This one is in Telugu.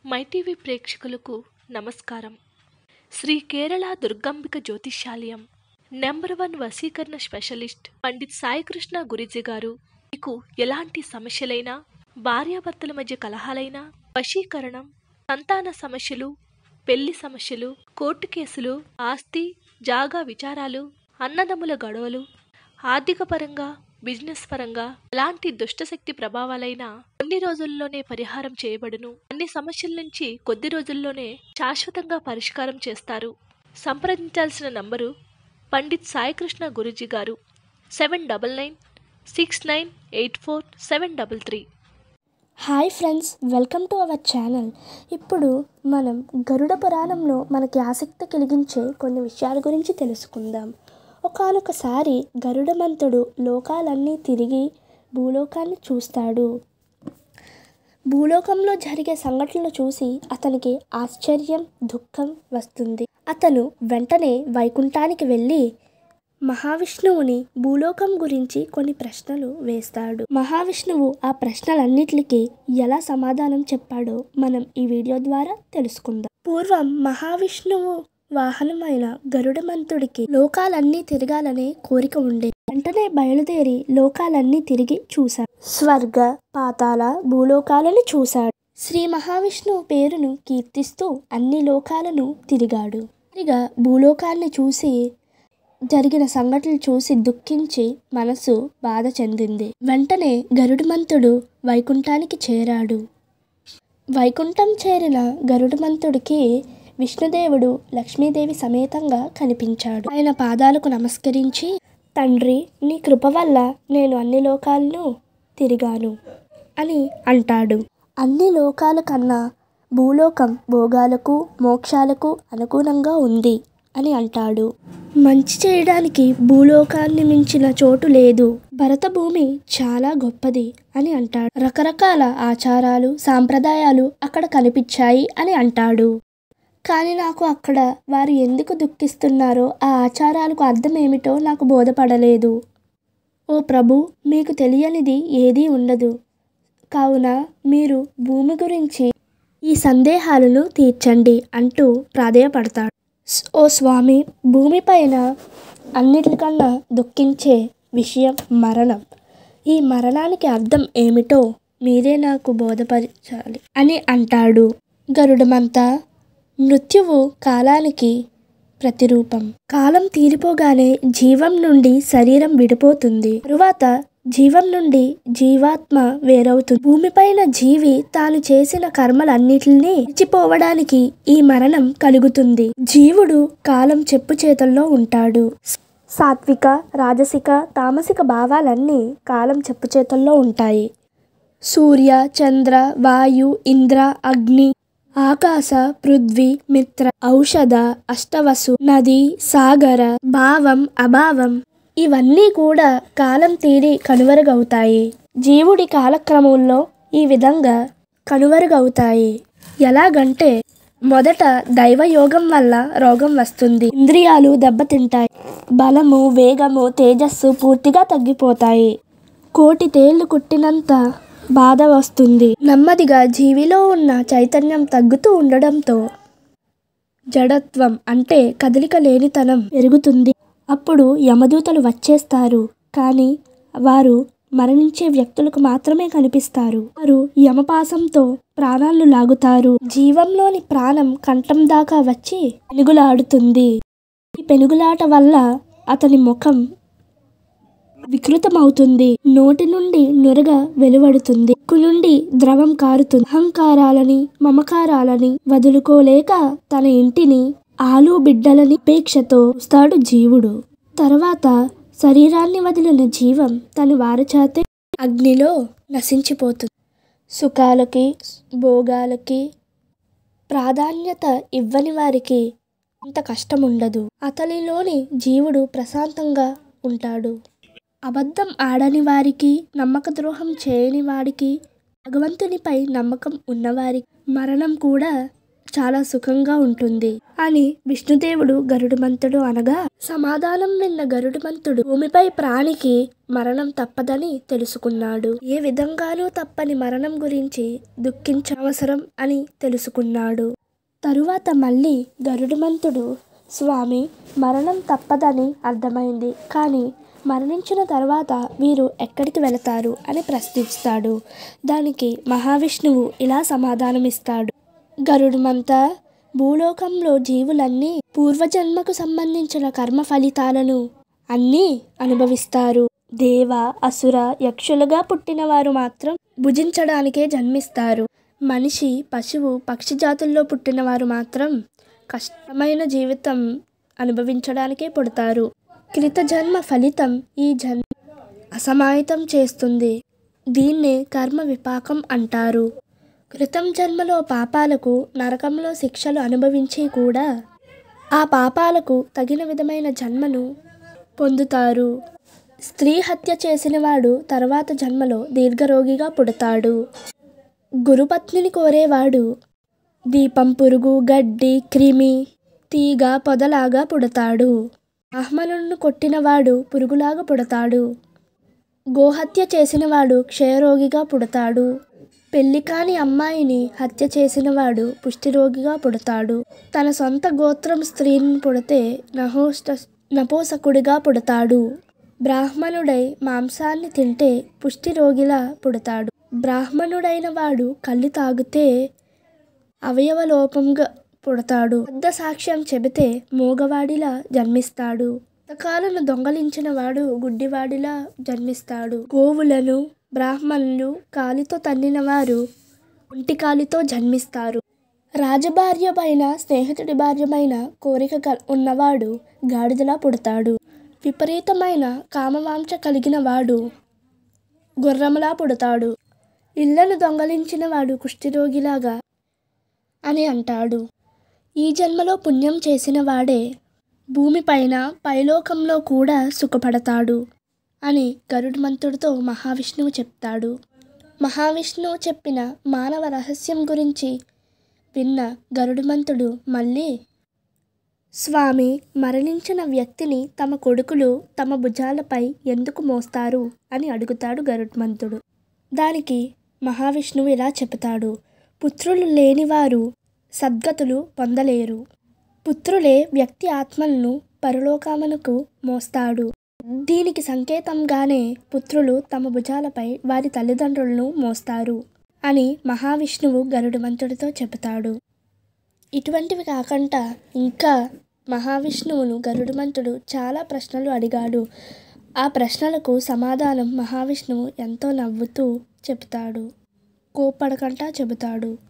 మైటీవీ ప్రేక్షకులకు నమస్కారం శ్రీ కేరళ దుర్గాంబిక జ్యోతిష్యాలయం నెంబర్ వన్ వశీకరణ స్పెషలిస్ట్ పండిత్ సాయికృష్ణ గురిజీ గారు మీకు ఎలాంటి సమస్యలైనా భార్యాభర్తల మధ్య కలహాలైనా వశీకరణం సంతాన సమస్యలు పెళ్లి సమస్యలు కోర్టు కేసులు ఆస్తి జాగా విచారాలు అన్నదమ్ముల గొడవలు ఆర్థిక పరంగా బిజినెస్ పరంగా ఎలాంటి దుష్టశక్తి ప్రభావాలైనా కొన్ని రోజుల్లోనే పరిహారం చేయబడును అన్ని సమస్యల నుంచి కొద్ది రోజుల్లోనే శాశ్వతంగా పరిష్కారం చేస్తారు సంప్రదించాల్సిన నంబరు పండిత్ సాయికృష్ణ గురుజీ గారు seven double nine six nine eight four seven double three hi friends welcome to our channel ఇప్పుడు మనం గరుడ పురాణంలో మనకి ఆసక్తి కలిగించే కొన్ని విషయాల గురించి తెలుసుకుందాం ఒకానొకసారి గరుడమంతుడు లోకాలన్నీ తిరిగి భూలోకాన్ని చూస్తాడు భూలోకంలో జరిగే సంఘటనలు చూసి అతనికి ఆశ్చర్యం దుఃఖం వస్తుంది అతను వెంటనే వైకుంఠానికి వెళ్ళి మహావిష్ణువుని భూలోకం గురించి కొన్ని ప్రశ్నలు వేస్తాడు మహావిష్ణువు ఆ ప్రశ్నలన్నిటికీ ఎలా సమాధానం చెప్పాడో మనం ఈ వీడియో ద్వారా తెలుసుకుందాం పూర్వం మహావిష్ణువు వాహనమైన గరుడమంతుడికి లోకాలన్నీ తిరగాలనే కోరిక ఉండే వెంటనే బయలుదేరి లోకాలన్నీ తిరిగి చూశాడు స్వర్గ పాతాల భూలోకాలను చూశాడు శ్రీ మహావిష్ణువు పేరును కీర్తిస్తూ అన్ని లోకాలను తిరిగాడు తిరిగా భూలోకాన్ని చూసి జరిగిన సంఘటనలు చూసి దుఃఖించి మనసు బాధ చెందింది వెంటనే గరుడుమంతుడు వైకుంఠానికి చేరాడు వైకుంఠం చేరిన గరుడుమంతుడికి విష్ణుదేవుడు లక్ష్మీదేవి సమేతంగా కనిపించాడు ఆయన పాదాలకు నమస్కరించి తండ్రి నీ కృప వల్ల నేను అన్ని లోకాలను తిరిగాను అని అంటాడు అన్ని లోకాల కన్నా భూలోకం భోగాలకు మోక్షాలకు అనుగుణంగా ఉంది అని అంటాడు మంచి చేయడానికి భూలోకాన్ని మించిన చోటు లేదు భరత భూమి చాలా గొప్పది అని అంటాడు రకరకాల ఆచారాలు సాంప్రదాయాలు అక్కడ కనిపించాయి అని అంటాడు కానీ నాకు అక్కడ వారు ఎందుకు దుఃఖిస్తున్నారో ఆ ఆచారాలకు అర్థం ఏమిటో నాకు బోధపడలేదు ఓ ప్రభు మీకు తెలియనిది ఏదీ ఉండదు కావున మీరు భూమి గురించి ఈ సందేహాలను తీర్చండి అంటూ ప్రాధేయపడతాడు ఓ స్వామి భూమిపైన అన్నిటికన్నా దుఃఖించే విషయం మరణం ఈ మరణానికి అర్థం ఏమిటో మీరే నాకు బోధపరచాలి అని అంటాడు గరుడమంతా మృత్యువు కాలానికి ప్రతిరూపం కాలం తీరిపోగానే జీవం నుండి శరీరం విడిపోతుంది తరువాత జీవం నుండి జీవాత్మ వేరవుతుంది భూమిపైన జీవి తాను చేసిన కర్మలన్నిటినీ విడిచిపోవడానికి ఈ మరణం కలుగుతుంది జీవుడు కాలం చెప్పు చేతల్లో ఉంటాడు సాత్విక రాజసిక తామసిక భావాలన్నీ కాలం చెప్పు చేతల్లో ఉంటాయి సూర్య చంద్ర వాయు ఇంద్ర అగ్ని ఆకాశ పృథ్వీ మిత్ర ఔషధ అష్టవసు నది సాగర భావం అభావం ఇవన్నీ కూడా కాలం తీరి కనుమరుగవుతాయి జీవుడి కాలక్రమంలో ఈ విధంగా కనుమరుగవుతాయి ఎలాగంటే మొదట దైవయోగం వల్ల రోగం వస్తుంది ఇంద్రియాలు దెబ్బతింటాయి బలము వేగము తేజస్సు పూర్తిగా తగ్గిపోతాయి కోటి తేళ్లు కుట్టినంత బాధ వస్తుంది నెమ్మదిగా జీవిలో ఉన్న చైతన్యం తగ్గుతూ ఉండడంతో జడత్వం అంటే కదలిక లేనితనం పెరుగుతుంది అప్పుడు యమదూతలు వచ్చేస్తారు కానీ వారు మరణించే వ్యక్తులకు మాత్రమే కనిపిస్తారు వారు యమపాసంతో ప్రాణాలు లాగుతారు జీవంలోని ప్రాణం కంఠం దాకా వచ్చి పెనుగులాడుతుంది ఈ పెనుగులాట వల్ల అతని ముఖం వికృతమవుతుంది నోటి నుండి నురగ వెలువడుతుంది ముక్కు నుండి ద్రవం కారుతుంది అహంకారాలని మమకారాలని వదులుకోలేక తన ఇంటిని ఆలు బిడ్డలని ఉపేక్షతో చూస్తాడు జీవుడు తర్వాత శరీరాన్ని వదిలిన జీవం తన వారి చేతే అగ్నిలో నశించిపోతుంది సుఖాలకి భోగాలకి ప్రాధాన్యత ఇవ్వని వారికి అంత కష్టం ఉండదు అతనిలోని జీవుడు ప్రశాంతంగా ఉంటాడు అబద్ధం ఆడని వారికి నమ్మక ద్రోహం చేయని వాడికి భగవంతునిపై నమ్మకం ఉన్నవారికి మరణం కూడా చాలా సుఖంగా ఉంటుంది అని విష్ణుదేవుడు గరుడుమంతుడు అనగా సమాధానం విన్న గరుడుమంతుడు భూమిపై ప్రాణికి మరణం తప్పదని తెలుసుకున్నాడు ఏ విధంగానూ తప్పని మరణం గురించి దుఃఖించవసరం అని తెలుసుకున్నాడు తరువాత మళ్ళీ గరుడుమంతుడు స్వామి మరణం తప్పదని అర్థమైంది కానీ మరణించిన తర్వాత వీరు ఎక్కడికి వెళతారు అని ప్రశ్నిస్తాడు దానికి మహావిష్ణువు ఇలా సమాధానమిస్తాడు గరుడుమంతా భూలోకంలో జీవులన్నీ పూర్వజన్మకు సంబంధించిన కర్మ ఫలితాలను అన్నీ అనుభవిస్తారు దేవ అసుర యక్షులుగా పుట్టిన వారు మాత్రం భుజించడానికే జన్మిస్తారు మనిషి పశువు పక్షి జాతుల్లో పుట్టిన వారు మాత్రం కష్టమైన జీవితం అనుభవించడానికే పుడతారు కృత జన్మ ఫలితం ఈ జన్మ అసమాయితం చేస్తుంది దీన్నే కర్మ విపాకం అంటారు క్రితం జన్మలో పాపాలకు నరకంలో శిక్షలు అనుభవించి కూడా ఆ పాపాలకు తగిన విధమైన జన్మను పొందుతారు స్త్రీ హత్య చేసినవాడు తర్వాత జన్మలో దీర్ఘరోగిగా పుడతాడు గురుపత్నిని కోరేవాడు దీపం పురుగు గడ్డి క్రిమి తీగ పొదలాగా పుడతాడు బ్రాహ్మణులను కొట్టినవాడు పురుగులాగా పుడతాడు గోహత్య చేసినవాడు క్షయరోగిగా పుడతాడు పెళ్లి కాని అమ్మాయిని హత్య చేసినవాడు పుష్టిరోగిగా పుడతాడు తన సొంత గోత్రం స్త్రీని పుడితే నహోష్ట నపోసకుడిగా పుడతాడు బ్రాహ్మణుడై మాంసాన్ని తింటే పుష్టిరోగిలా పుడతాడు బ్రాహ్మణుడైన వాడు కళ్ళు తాగితే అవయవ లోపంగా పుడతాడు పెద్ద సాక్ష్యం చెబితే మూగవాడిలా జన్మిస్తాడు పుస్తకాలను దొంగలించిన వాడు గుడ్డివాడిలా జన్మిస్తాడు గోవులను బ్రాహ్మణులు కాలితో తన్నిన వారు ఒంటికాలితో జన్మిస్తారు రాజభార్యమైన స్నేహితుడి భార్యమైన కోరిక గల- ఉన్నవాడు గాడిదలా పుడతాడు విపరీతమైన కామవాంఛ కలిగిన వాడు గుర్రములా పుడతాడు ఇళ్లను దొంగలించిన వాడు కుష్ఠిరోగిలాగా అని అంటాడు ఈ జన్మలో పుణ్యం చేసిన వాడే భూమిపైన పైలోకంలో కూడా సుఖపడతాడు అని గరుడ్మంతుడితో మహావిష్ణువు చెప్తాడు మహావిష్ణువు చెప్పిన మానవ రహస్యం గురించి విన్న గరుడుమంతుడు మళ్ళీ స్వామి మరణించిన వ్యక్తిని తమ కొడుకులు తమ భుజాలపై ఎందుకు మోస్తారు అని అడుగుతాడు గరుడ్మంతుడు దానికి మహావిష్ణువు ఇలా చెబుతాడు పుత్రులు లేనివారు సద్గతులు పొందలేరు పుత్రులే వ్యక్తి ఆత్మలను పరలోకామనకు మోస్తాడు దీనికి సంకేతంగానే పుత్రులు తమ భుజాలపై వారి తల్లిదండ్రులను మోస్తారు అని మహావిష్ణువు గరుడుమంతుడితో చెబుతాడు ఇటువంటివి కాకుండా ఇంకా మహావిష్ణువును గరుడుమంతుడు చాలా ప్రశ్నలు అడిగాడు ఆ ప్రశ్నలకు సమాధానం మహావిష్ణువు ఎంతో నవ్వుతూ చెబుతాడు కోప్పడకంటా చెబుతాడు